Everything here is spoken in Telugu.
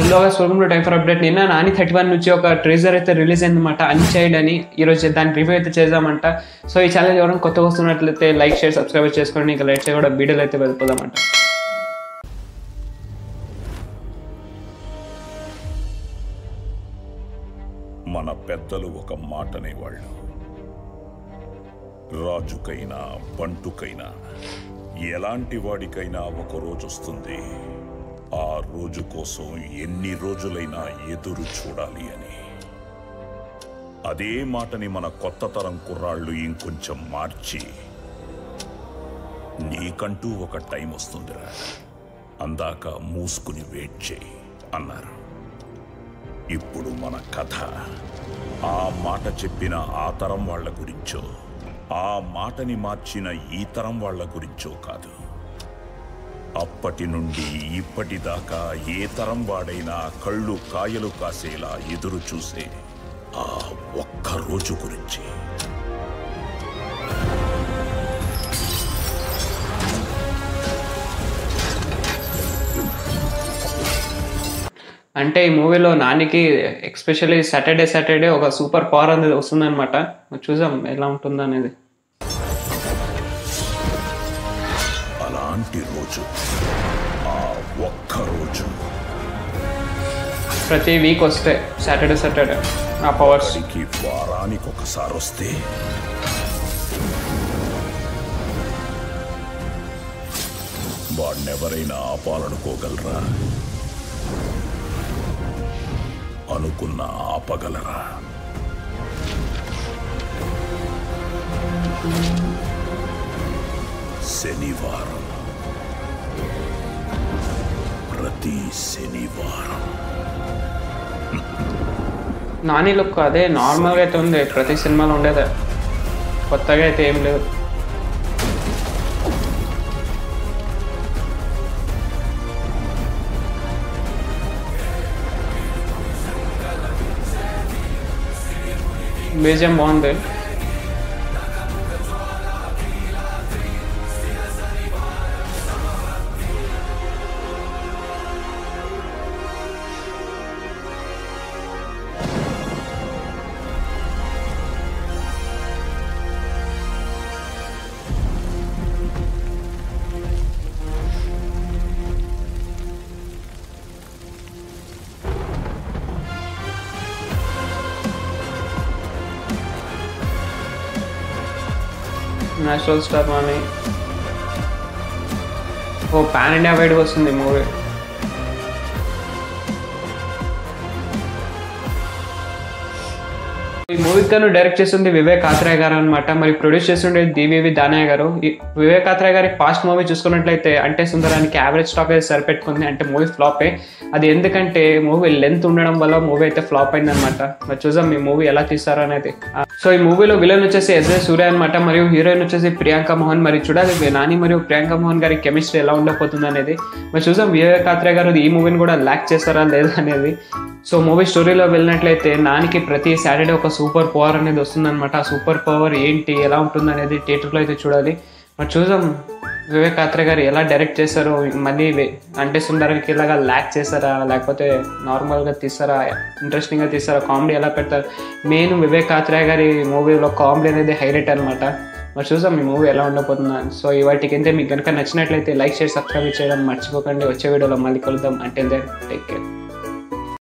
ఈలోగా సోమరు టైం ఫర్ అప్డేట్ నిన్న నాని థర్టీ వన్ నుంచి ఒక ట్రేజర్ అయితే రిలీజ్ అయిందన్నమాట అన్చైల్డ్ అని ఈరోజు దాని రివ్యూ అయితే చేద్దామంట సో ఈ ఛానల్ ఎవరైనా కొత్తగా వస్తున్నట్లయితే లైక్ షేర్ సబ్స్క్రైబ్ చేసుకోండి ఇంకా లైక్ కూడా వీడియోలు అయితే వెళ్ళిపోదామంట మన పెద్దలు ఒక మాటనేవాళ్ళు రాజుకైనా బంటుకైనా ఎలాంటి వాడికైనా ఒక రోజు వస్తుంది ఆ రోజు కోసం ఎన్ని రోజులైనా ఎదురు చూడాలి అని అదే మాటని మన కొత్త తరం కుర్రాళ్ళు ఇంకొంచెం మార్చి నీకంటూ ఒక టైం వస్తుందిరా అందాక మూసుకుని వెయిట్ చేయి అన్నారు ఇప్పుడు మన కథ ఆ మాట చెప్పిన ఆ తరం వాళ్ళ గురించో ఆ మాటని మార్చిన ఈ తరం వాళ్ళ గురించో కాదు అప్పటి నుండి ఇప్పటిదాకా ఏ తరం వాడైనా కళ్ళు కాయలు కాసేలా ఎదురు చూసే ఆ ఒక్క రోజు గురించి అంటే ఈ మూవీలో నానికి ఎక్స్పెషల్లీ సాటర్డే సాటర్డే ఒక సూపర్ పవర్ అనేది వస్తుందన్నమాట చూసాం ఎలా ఉంటుందో అనేది అలాంటి రోజు ఆ ఒక్క రోజు ప్రతి వీక్ వస్తే సాటర్డే సాటర్డే ఆ పవర్స్ వాడికి వారానికి ఒకసారి వస్తే వాడినెవరైనా ఆపాలనుకోగలరా అనుకున్న ఆపగలరా శనివారం ప్రతి శనివారం నాని లుక్ అదే నార్మల్గా అయితే ఉంది ప్రతి సినిమాలో ఉండేదే కొత్తగా అయితే ఏం లేదు బీజియం బాగుంది నేచురల్ స్టార్ అని ఓ పాన్ ఇండియా వైడ్ వస్తుంది మూవీ ఈ మూవీ కను డైరెక్ట్ చేస్తుంది వివేక్ ఆత్రేయ గారు అనమాట మరి ప్రొడ్యూస్ చేస్తుండే డివివి దానయ్య గారు ఈ వివేక్ ఆత్రేయ గారి పాస్ట్ మూవీ చూసుకున్నట్లయితే అంటే సుందరానికి యావరేజ్ స్టాక్ అయితే సరిపెట్టుకుంది అంటే మూవీ ఫ్లాపే అది ఎందుకంటే మూవీ లెంత్ ఉండడం వల్ల మూవీ అయితే ఫ్లాప్ అయిందనమాట మరి చూద్దాం ఈ మూవీ ఎలా తీస్తారు అనేది సో ఈ మూవీలో విలన్ వచ్చేసి ఎస్ఏ సూర్య అనమాట మరియు హీరోయిన్ వచ్చేసి ప్రియాంక మోహన్ మరి చూడాలి నాని మరియు ప్రియాంక మోహన్ గారి కెమిస్ట్రీ ఎలా ఉండబోతుంది అనేది మరి చూద్దాం వివేక్ ఆత్రేయ గారు ఈ మూవీని కూడా ల్యాక్ చేస్తారా లేదా అనేది సో మూవీ స్టోరీలో వెళ్ళినట్లయితే నానికి ప్రతి సాటర్డే ఒక సూపర్ పవర్ అనేది వస్తుందన్నమాట ఆ సూపర్ పవర్ ఏంటి ఎలా ఉంటుంది అనేది థియేటర్లో అయితే చూడాలి మరి చూద్దాం వివేక్ ఆత్రేయ గారు ఎలా డైరెక్ట్ చేస్తారో మళ్ళీ వే- అంటే సుందరకి ఇలాగా ల్యాక్ చేస్తారా లేకపోతే నార్మల్గా తీస్తారా ఇంట్రెస్టింగ్గా తీస్తారా కామెడీ ఎలా పెడతారు మెయిన్ వివేక్ ఆత్రేయ గారి మూవీలో కామెడీ అనేది హైలైట్ అనమాట మరి చూద్దాం ఈ మూవీ ఎలా ఉండబోతుందా సో ఈ వాటికి మీకు కనుక నచ్చినట్లయితే లైక్ షేర్ సబ్స్క్రైబ్ చేయడం మర్చిపోకండి వచ్చే వీడియోలో మళ్ళీ కలుద్దాం అంటే టేక్ కేర్